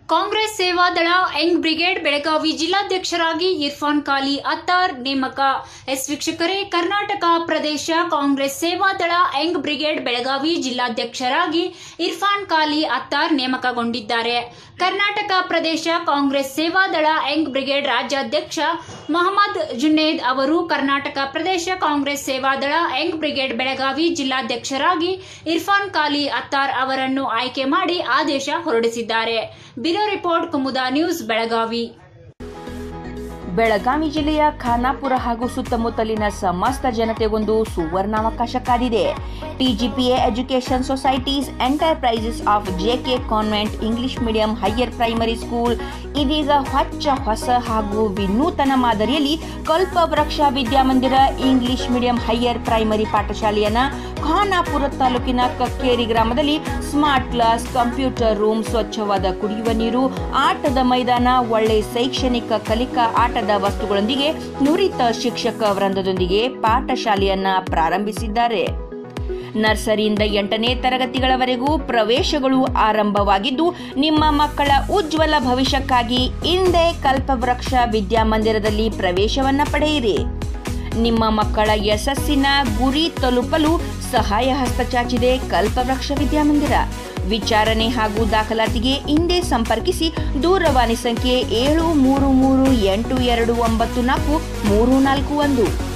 Congress Sevadal young brigade Belagavi ಜಿಲ್ಲಾಧ್ಯಕ್ಷರಾಗಿ ಇರ್ಫಾನ್ ಖಾಲಿ ಅತ್ತಾರ್ ನೇಮಕ ಎಸ್ ವೀಕ್ಷಕರೇ ಕರ್ನಾಟಕ ಪ್ರದೇಶ ಕಾಂಗ್ರೆಸ್ ಸೇವಾದಳ ಯಂಗ್ ಬ್ರಿಗೇಡ್ ಬೆಳಗಾವಿ ಜಿಲ್ಲಾಧ್ಯಕ್ಷರಾಗಿ ಇರ್ಫಾನ್ ಖಾಲಿ ಅತ್ತಾರ್ ನೇಮಕಗೊಂಡಿದ್ದಾರೆ ಕರ್ನಾಟಕ ಪ್ರದೇಶ ಕಾಂಗ್ರೆಸ್ ಸೇವಾದಳ ಯಂಗ್ ಬ್ರಿಗೇಡ್ ರಾಜ್ಯಾಧ್ಯಕ್ಷ ಮೊಹಮ್ಮದ್ ಜುನೇದ್ ಅವರು ಕರ್ನಾಟಕ ಪ್ರದೇಶ ಕಾಂಗ್ರೆಸ್ ಸೇವಾದಳ ಯಂಗ್ ಬ್ರಿಗೇಡ್ ಬೆಳಗಾವಿ ಜಿಲ್ಲಾಧ್ಯಕ್ಷರಾಗಿ ಇರ್ಫಾನ್ ಖಾಲಿ ಅತ್ತಾರ್ ಅವರನ್ನು ಆಯ್ಕೆ ಮಾಡಿ ಆದೇಶ ಹೊರಡಿಸಿದ್ದಾರೆ bureau report Kumuda news Belagavi Belagavi ಜಿಲ್ಲೆಯ ಖಾನಾಪುರ ಹಾಗೂ ಸುತ್ತಮುತ್ತಲಿನ ಸಮಸ್ತ ಜನತೆಗೊಂದು ಸುವರ್ಣಾವಕಾಶ ಕಾದಿದೆ TGPA education societies enterprises of JK convent English medium higher primary school ಇದೀಗ ಹೊಚ್ಚ ಹೊಸ ಹಾಗೂ ವಿನೂತನ ಮಾದರಿಯಲ್ಲಿ Kalpavriksha Vidyamandir English medium higher primary ಪಾಠಶಾಲೆಯನ್ನ ಖಾನಾಪುರ ತಾಲೂಕಿನ ಕಕ್ಕೇರಿ ಗ್ರಾಮದಲ್ಲಿ ಸ್ಮಾರ್ಟ್ ಕ್ಲಾಸ್ ಕಂಪ್ಯೂಟರ್ ರೂಮ್ ಸ್ವಚ್ಛವಾದ ಕುಡಿಯುವ ನೀರು ಆಟದ ಮೈದಾನ ಒಳ್ಳೆ ಶೈಕ್ಷಣಿಕ ಕಲಿಕಾ ಆಟದ ವಸ್ತುಗಳೊಂದಿಗೆ ನುರಿತ ಶಿಕ್ಷಕ ವೃಂದದೊಂದಿಗೆ ಪಾಠಶಾಲೆಯನ್ನ ಪ್ರಾರಂಭಿಸಿದ್ದಾರೆ ನರ್ಸರಿಯಿಂದ ಎಂಟನೇ ತರಗತಿಗಳವರೆಗೂ ಪ್ರವೇಶಗಳು ಆರಂಭವಾಗಿದ್ದು ನಿಮ್ಮ ಮಕ್ಕಳ ಉಜ್ವಲ ಭವಿಷ್ಯಕ್ಕಾಗಿ ಇಂದೇ ಕಲ್ಪವೃಕ್ಷ ವಿದ್ಯಾಮಂದಿರದಲ್ಲಿ ಪ್ರವೇಶವನ್ನ ಪಡೆಯಿರಿ ನಿಮ್ಮ ಮಕ್ಕಳ ಯಶಸ್ಸಿನ ಗುರಿ ತಲುಪಲು ಸಹಾಯ ಹಸ್ತ ಚಾಚಿದೆ ಕಲ್ಪವೃಕ್ಷ ವಿದ್ಯಾಮಂದಿರ ವಿಚಾರಣೆ ಹಾಗೂ ದಾಖಲಾತಿಗೆ ಹಿಂದೆ ಸಂಪರ್ಕಿಸಿ ದೂರವಾಣಿ ಸಂಖ್ಯೆ ಏಳು ಮೂರು ಮೂರು ಎಂಟು ಎರಡು ಒಂಬತ್ತು ನಾಲ್ಕು ಮೂರು ನಾಲ್ಕು ಒಂದು